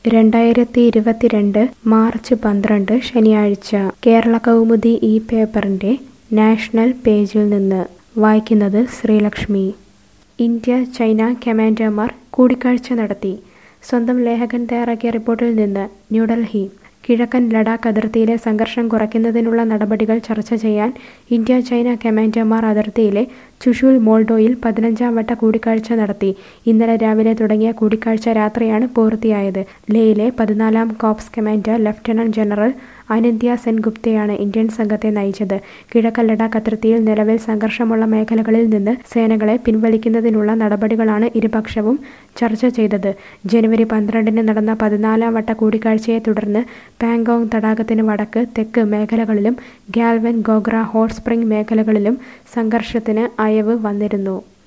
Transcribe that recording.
രണ്ടായിരത്തി ഇരുപത്തിരണ്ട് മാർച്ച് പന്ത്രണ്ട് ശനിയാഴ്ച കേരള കൗമുദി ഈ പേപ്പറിൻ്റെ നാഷണൽ പേജിൽ നിന്ന് വായിക്കുന്നത് ശ്രീലക്ഷ്മി ഇന്ത്യ ചൈന കമാൻഡർമാർ കൂടിക്കാഴ്ച നടത്തി സ്വന്തം ലേഖകൻ തയ്യാറാക്കിയ റിപ്പോർട്ടിൽ നിന്ന് ന്യൂഡൽഹി കിഴക്കൻ ലഡാക്ക് അതിർത്തിയിലെ സംഘർഷം കുറയ്ക്കുന്നതിനുള്ള നടപടികൾ ചർച്ച ചെയ്യാൻ ഇന്ത്യ ചൈന കമാൻഡർമാർ അതിർത്തിയിലെ ചുഷുൽ മോൾഡോയിൽ പതിനഞ്ചാം വട്ട കൂടിക്കാഴ്ച നടത്തി ഇന്നലെ രാവിലെ തുടങ്ങിയ കൂടിക്കാഴ്ച രാത്രിയാണ് പൂർത്തിയായത് ലേയിലെ പതിനാലാം corps commander lieutenant general Anindya സെൻഗുപ്തയാണ് ഇന്ത്യൻ സംഘത്തെ നയിച്ചത് കിഴക്കൻ ലഡാക്ക് അതിർത്തിയിൽ നിലവിൽ സംഘർഷമുള്ള മേഖലകളിൽ നിന്ന് സേനകളെ പിൻവലിക്കുന്നതിനുള്ള നടപടികളാണ് ഇരുപക്ഷവും ചർച്ച ചെയ്തത് ജനുവരി പന്ത്രണ്ടിന് നടന്ന പതിനാലാം വട്ട കൂടിക്കാഴ്ചയെ തുടർന്ന് പാങ്കോങ് തടാകത്തിന് വടക്ക് തെക്ക് മേഖലകളിലും ഗാൽവൻ ഗോഗ്ര ഹോട്ട് സ്പ്രിംഗ് മേഖലകളിലും സംഘർഷത്തിന് അയവ് വന്നിരുന്നു